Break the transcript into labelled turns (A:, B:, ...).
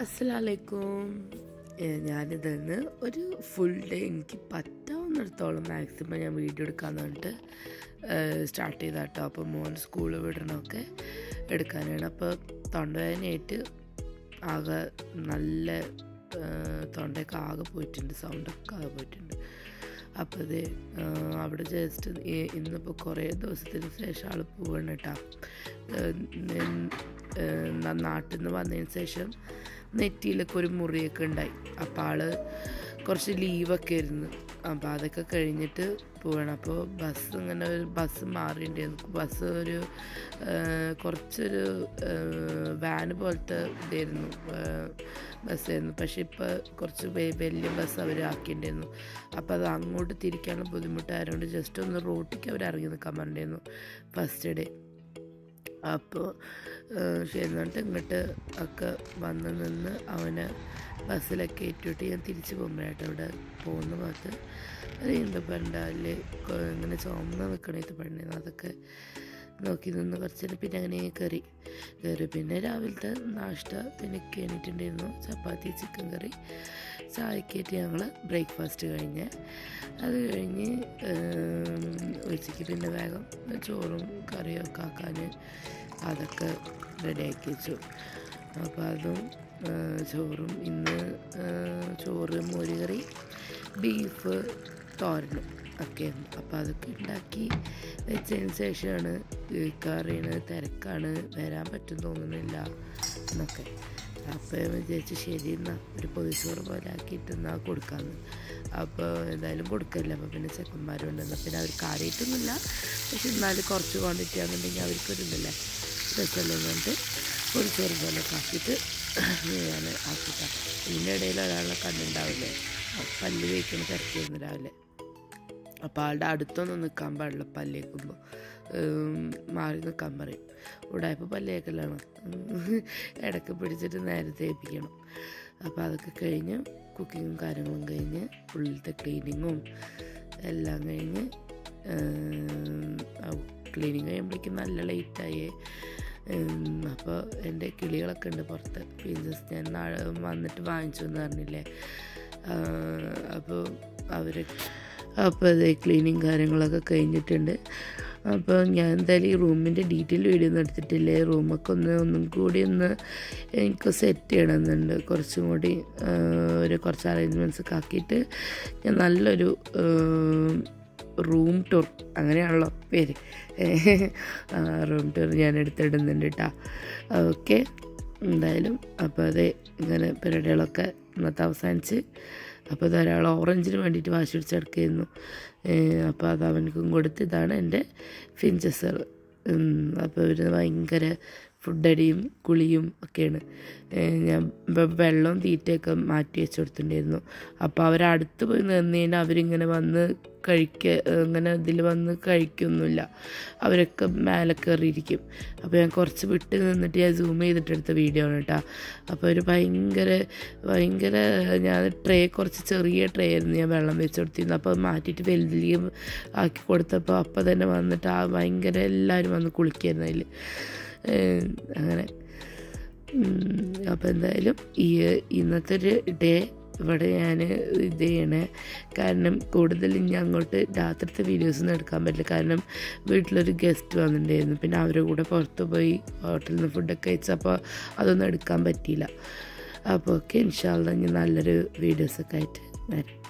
A: അസ്സലാമലൈക്കും ഞാനിതന്ന് ഒരു full day എനിക്ക് പറ്റാവുന്നിടത്തോളം മാക്സിമം ഞാൻ വീഡിയോ എടുക്കാമെന്ന് പറഞ്ഞിട്ട് സ്റ്റാർട്ട് ചെയ്ത കേട്ടോ അപ്പോൾ മോൻ സ്കൂളിൽ വിടണമൊക്കെ എടുക്കാനാണ് അപ്പോൾ തൊണ്ടവേദനയായിട്ട് ആകെ നല്ല തൊണ്ടയൊക്കെ ആകെ പോയിട്ടുണ്ട് സൗണ്ടൊക്കെ ആകെ പോയിട്ടുണ്ട് അപ്പോൾ ഇത് അവിടെ ജസ്റ്റ് ഇന്നിപ്പോൾ കുറേ ദിവസത്തിന് ശേഷം ആൾ പോവാണ് കേട്ടോ നാട്ടിൽ നിന്ന് വന്നതിന് ശേഷം നെറ്റിയിലൊക്കെ ഒരു മുറിയൊക്കെ ഉണ്ടായി അപ്പോൾ ആള് കുറച്ച് ലീവൊക്കെ ആയിരുന്നു അപ്പോൾ അതൊക്കെ കഴിഞ്ഞിട്ട് പോവാണ് അപ്പോൾ ബസ് ഇങ്ങനെ ഒരു ബസ് മാറിയിട്ടുണ്ടായിരുന്നു ബസ് ഒരു കുറച്ചൊരു വാന് പോലത്തെ ഇതായിരുന്നു ബസ്സായിരുന്നു പക്ഷെ ഇപ്പോൾ കുറച്ച് വലിയ ബസ് അവർ ആക്കിയിട്ടുണ്ടായിരുന്നു അപ്പോൾ അത് അങ്ങോട്ട് തിരിക്കാനുള്ള ബുദ്ധിമുട്ടായതുകൊണ്ട് ജസ്റ്റ് ഒന്ന് റോട്ടിക്ക് അവർ ഇറങ്ങി നിൽക്കാൻ പറഞ്ഞിരുന്നു ഫസ്റ്റ് ഡേ അപ്പോൾ എന്നിട്ട് ഇങ്ങോട്ട് ഒക്കെ വന്ന് നിന്ന് അവനെ ബസ്സിലൊക്കെ ഏറ്റിട്ട് ഞാൻ തിരിച്ച് പോകുമ്പോഴായിട്ട് അവിടെ പോകുന്ന ഭാഗത്ത് ഒരു ഈന്തപ്പണ്ടാല് ഇങ്ങനെ ചുമന്ന് നിൽക്കണ ഈന്തപ്പണ്ടായിരുന്നു അതൊക്കെ നോക്കി നിന്ന് കുറച്ച് പിന്നെ അങ്ങനെ കയറി കയറി പിന്നെ രാവിലത്തെ നാഷ്ട പിന്നെ കഴിഞ്ഞിട്ടുണ്ടായിരുന്നു ചപ്പാത്തി ചിക്കൻ കറി ചായക്കേറ്റ് ഞങ്ങൾ ബ്രേക്ക്ഫാസ്റ്റ് കഴിഞ്ഞ് അത് കഴിഞ്ഞ് ഉച്ചയ്ക്ക് പിന്നെ വേഗം ചോറും കറിയൊക്കെ ആക്കാൻ അതൊക്കെ റെഡിയാക്കി വെച്ചു അപ്പോൾ അതും ചോറും ഇന്ന് ചോറ് മോരുകറി ബീഫ് തോരനും ഒക്കെ അപ്പോൾ അതൊക്കെ ഉണ്ടാക്കി വെച്ചതിന് ശേഷമാണ് കറിയാണ് തിരക്കാണ് വരാൻ പറ്റും തോന്നുന്നില്ല എന്നൊക്കെ അപ്പോൾ വിചാരിച്ചു ശരി എന്നാൽ ഒരു പൊതിച്ചോറ് പോലെ ആക്കിയിട്ട് എന്നാൽ കൊടുക്കാമെന്ന് അപ്പോൾ എന്തായാലും കൊടുക്കില്ല അപ്പോൾ പിന്നെ ചെക്കന്മാരുണ്ടെന്ന് പിന്നെ അവർ കാര്യമായിട്ടൊന്നുമില്ല പക്ഷെ എന്നാലും കുറച്ച് ക്വാണ്ടിറ്റി ആണെന്നുണ്ടെങ്കിൽ അവർക്കൊരിതല്ലേ രസമല്ലേ എന്നിട്ട് പൊതിച്ചോറ് പോലെ ആക്കിയിട്ട് ഞാൻ ആക്കിയിട്ടാണ് ഇതിൻ്റെ ഇടയിൽ ഒരാളെ കണ്ടുണ്ടാവില്ലേ പല്ല് വയ്ക്കുന്ന തിരക്കായിരുന്നു രാവിലെ അപ്പോൾ ആളുടെ അടുത്തൊന്നും നിൽക്കാൻ പാടില്ല പല്ലേക്കുമ്പോൾ മാറി നിൽക്കാൻ പറയും ഉടായ്പ പല്ലേക്കലാണ് ഇടയ്ക്ക് പിടിച്ചിട്ട് നേരത്തെ ഏൽപ്പിക്കണം അപ്പോൾ അതൊക്കെ കഴിഞ്ഞ് കുക്കിങ്ങും കാര്യങ്ങളും കഴിഞ്ഞ് ഉള്ളിലത്തെ ക്ലീനിങ്ങും എല്ലാം കഴിഞ്ഞ് ക്ലീനിങ് കഴിയുമ്പോഴേക്കും നല്ല ലേറ്റായി അപ്പോൾ എൻ്റെ കിളികളൊക്കെ ഉണ്ട് പുറത്ത് പീസസ് ഞാൻ നാളെ വന്നിട്ട് വാങ്ങിച്ചു എന്ന് പറഞ്ഞില്ലേ അപ്പോൾ അവർ അപ്പോൾ അത് ക്ലീനിങ് കാര്യങ്ങളൊക്കെ കഴിഞ്ഞിട്ടുണ്ട് അപ്പോൾ ഞാൻ എന്തായാലും ഈ റൂമിൻ്റെ ഡീറ്റെയിൽ വീഡിയോ ഒന്നും എടുത്തിട്ടില്ലേ റൂമൊക്കെ ഒന്ന് ഒന്നും കൂടി ഒന്ന് എനിക്ക് സെറ്റ് ചെയ്യണമെന്നുണ്ട് കുറച്ചും കൂടി ഒരു കുറച്ച് അറേഞ്ച്മെൻറ്റ്സ് ഒക്കെ ആക്കിയിട്ട് ഞാൻ നല്ലൊരു റൂം ടൂർ അങ്ങനെയാണല്ലോ പേര് റൂം ടൂർ ഞാൻ എടുത്തിടുന്നുണ്ട് കേട്ടോ ഓക്കെ എന്തായാലും അപ്പോൾ അത് ഇങ്ങനെ പരിപാടികളൊക്കെ ഇന്നത്തെ അവസാനിച്ച് അപ്പോൾ ധാരാളം ഓറഞ്ചിന് വേണ്ടിയിട്ട് വാശി പിടിച്ചെടുക്കുകയായിരുന്നു അപ്പോൾ അത് അവനക്കും കൊടുത്ത് ഇതാണ് എൻ്റെ ഫിഞ്ചസർ അപ്പോൾ ഇവർ ഭയങ്കര ഫുഡടിയും കുളിയും ഒക്കെയാണ് ഞാൻ വെള്ളവും തീറ്റയൊക്കെ മാറ്റി വെച്ച് കൊടുത്തിട്ടുണ്ടായിരുന്നു അപ്പോൾ അവരടുത്ത് പോയി നിന്ന് കഴിഞ്ഞാൽ അവരിങ്ങനെ വന്ന് കഴിക്ക ഇങ്ങനെ ഇതിൽ വന്ന് കഴിക്കൊന്നുമില്ല അവരൊക്കെ മേലെ കയറിയിരിക്കും അപ്പോൾ ഞാൻ കുറച്ച് വിട്ട് നിന്നിട്ട് ഞാൻ സൂം ചെയ്തിട്ട് എടുത്ത വീഡിയോ ആണ് കേട്ടോ അപ്പോൾ ഒരു ഭയങ്കര ഭയങ്കര ഞാൻ ട്രേ കുറച്ച് ചെറിയ ട്രേ ആയിരുന്നു ഞാൻ വെള്ളം വെച്ച് കൊടുത്തിരുന്നു അപ്പോൾ മാറ്റിയിട്ട് വലിയ ആക്കി കൊടുത്തപ്പോൾ അപ്പോൾ തന്നെ വന്നിട്ട് ആ ഭയങ്കര എല്ലാവരും വന്ന് കുളിക്കായിരുന്നു അതിൽ അങ്ങനെ അപ്പോൾ എന്തായാലും ഈ ഇന്നത്തെ ഒരു ഡേ ഇവിടെ ഞാൻ ഇത് ചെയ്യണേ കാരണം കൂടുതൽ ഇനി അങ്ങോട്ട് രാത്രിത്തെ വീഡിയോസൊന്നും എടുക്കാൻ പറ്റില്ല കാരണം വീട്ടിലൊരു ഗസ്റ്റ് വന്നിട്ടുണ്ടായിരുന്നു പിന്നെ അവരുടെ കൂടെ പുറത്ത് പോയി ഹോട്ടലിൽ നിന്ന് ഫുഡൊക്കെ കഴിച്ചപ്പോൾ അതൊന്നും എടുക്കാൻ പറ്റിയില്ല അപ്പോൾ ഓക്കെ ഇൻഷാല്ല ഇനി നല്ലൊരു വീഡിയോസൊക്കെ ആയിട്ട് വരാം